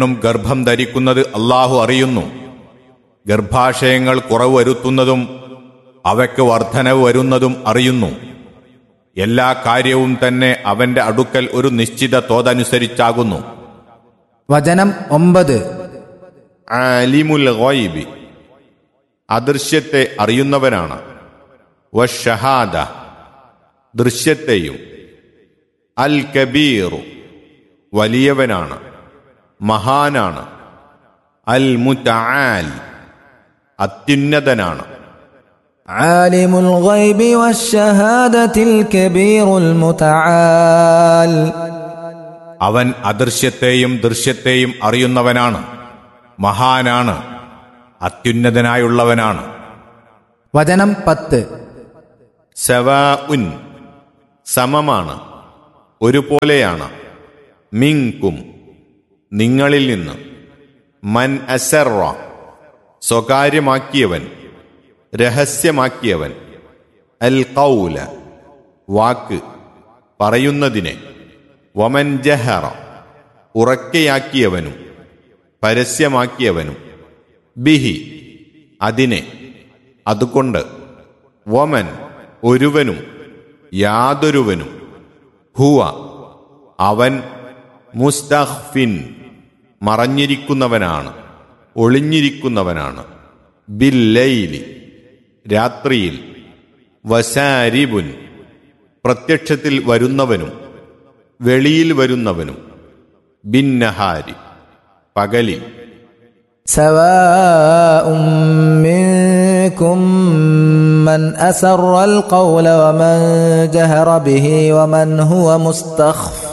ും ഗർഭം ധരിക്കുന്നത് അള്ളാഹു അറിയുന്നു ഗർഭാശയങ്ങൾ കുറവ് വരുത്തുന്നതും അവയ്ക്ക് വർധനവ് വരുന്നതും അറിയുന്നു എല്ലാ കാര്യവും തന്നെ അവന്റെ അടുക്കൽ ഒരു നിശ്ചിത തോതനുസരിച്ചാകുന്നു വചനം ഒമ്പത് ആലിമുൽ ഗൈബി അദൃശ്യത്തെ അറിയുന്നവനാണ് വഷഹാദ ദൃശ്യത്തെയും അൽ കബീറു വലിയവനാണ് മഹാനാണ് അൽ മുതആൽ അത്യുന്നതനാണ് عالم الغيب والشهادة الكبير المتعال അവൻ അദൃശ്യത്തെയും ദൃശ്യത്തെയും അറിയുന്നവനാണ് മഹാനാണ് അത്യുന്നതനായുള്ളവനാണ് വചനം പത്ത് സവാ ഉൻ സമമാണ് ഒരുപോലെയാണ് മിങ്കും നിങ്ങളിൽ നിന്ന് മൻ അസറ സ്വകാര്യമാക്കിയവൻ രഹസ്യമാക്കിയവൻ അൽ കൗല വാക്ക് പറയുന്നതിനെ വമൻ ജഹറ ഉറക്കെയാക്കിയവനും പരസ്യമാക്കിയവനും ബിഹി അതിനെ അതുകൊണ്ട് വമൻ ഒരുവനും യാതൊരുവനും ഹുവ അവൻ മുസ്തഖ്ഫിൻ മറഞ്ഞിരിക്കുന്നവനാണ് ഒളിഞ്ഞിരിക്കുന്നവനാണ് ബില്ലൈലി രാത്രിയിൽ വസാരിബുൻ പ്രത്യക്ഷത്തിൽ വരുന്നവനും വെളിയിൽ വരുന്നവനും ബിന്നഹാരി പകലിൽ سواء منكم من أسر القول ومن جهر به ومن هو مستخف